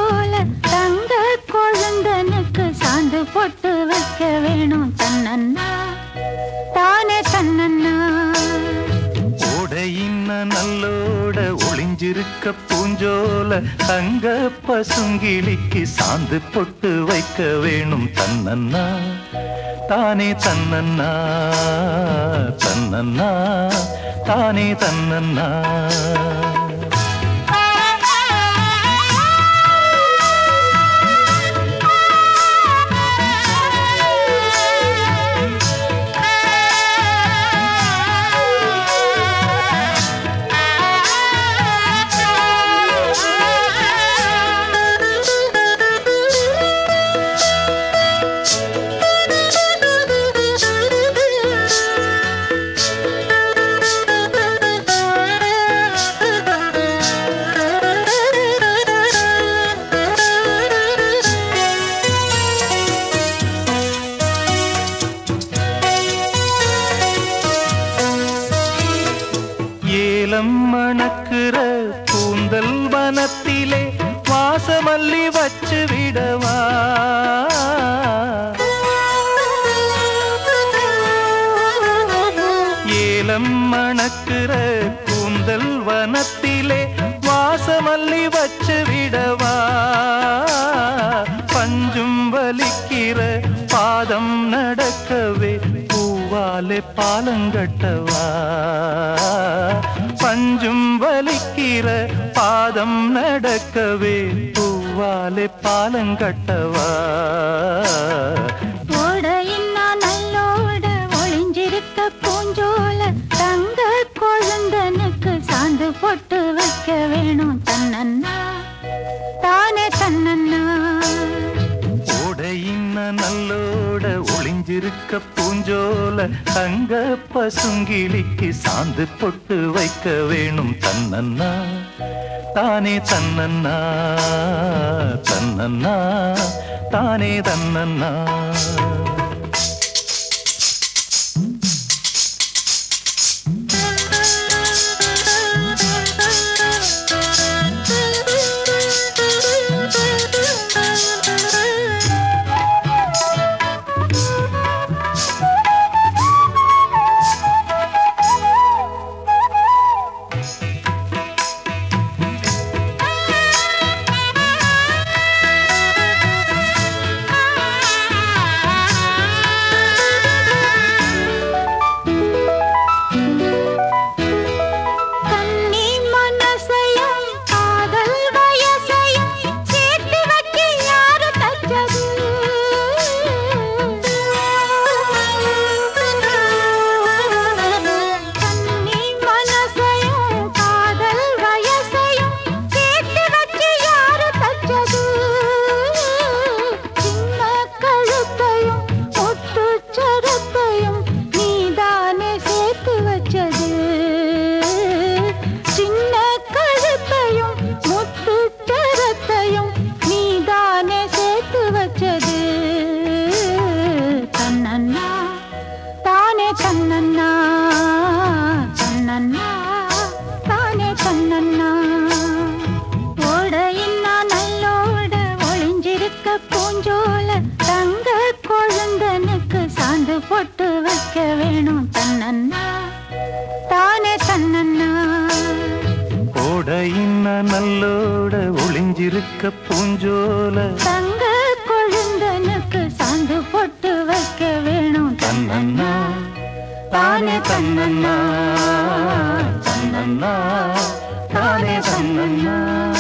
பூஞ்சோல தங்க கொழுந்தனுக்கு சாந்து போட்டு வைக்க வேணும் தன்னன்னா தானே தன்னன்னா ஓடையின்ன நல்லோட ஒளிஞ்சிருக்க பூஞ்சோல தங்க பசுங்கிளிக்கு சாந்து பொட்டு வைக்க வேணும் தன்னன்னா தானே தன்னன்னா தன்னன்னா தானே தன்னன்னா ஏலம் மணக்கிற கூந்தல் வனத்திலே வாசமல்லி வச்சு விடவா ஏலம் மணக்கிற கூந்தல் வனத்திலே வாசமல்லி வச்சு விடவா பஞ்சும் வலிக்கிற பாதம் நடக்கவே பூவாலே பாலங்கட்டவா பஞ்சும் வலிக்கிற பாதம் நடக்கவே பூவாலே பாலங்கட்டவா ஓடையின்னா நல்லோட ஒளிஞ்சிருக்க பூஞ்சோல தங்க கொழுந்தனுக்கு சாந்து போட்டு வைக்க வேணும் தன்னன்னா தானே தன்னன்னா ஓடையின்ன நல்லோட ஒளிஞ்சிருக்க பூஞ்சோல தங்க பசுங்கிளிக்கு சாந்து பொட்டு வைக்க வேணும் தன்னன்னா தானே தன்னன்னா தன்னன்னா தானே தன்னன்னா கன்னி மனசையும் காதல் வயசையும் சேர்த்து வைக்க யாரு தச்சது கன்னி மனசையும் காதல் வயசையும் சேர்த்து வைக்க யாரு தச்சது சின்ன கழுத்தையும் ஒட்டுச்சரத்தையும் நீதானே சேர்த்து வச்சது சின்ன கழுத்தையும் முத்துச்சரத்தையும் நீதானே சேர்த்து வச்சது தன்னன்னா தானே தன்னன்னா தன்னன்னா தானே தன்னன்னா ஓடையின்னா நல்லோட ஒளிஞ்சிருக்க பூஞ்சோல தங்க கொழுந்தனுக்கு சாந்து போட்டு வைக்க வேணும் தன்னன்னா தானே தன்னன்னா ஓடையின்ன நல்லோட ஒளிஞ்சிருக்க பூஞ்சோல தங்க கொழுந்தனுக்கு சாந்து போட்டு வைக்க வேணும் தன்னன்னா தானே தன்னன்னா தன்னன்னா தானே தன்னன்னா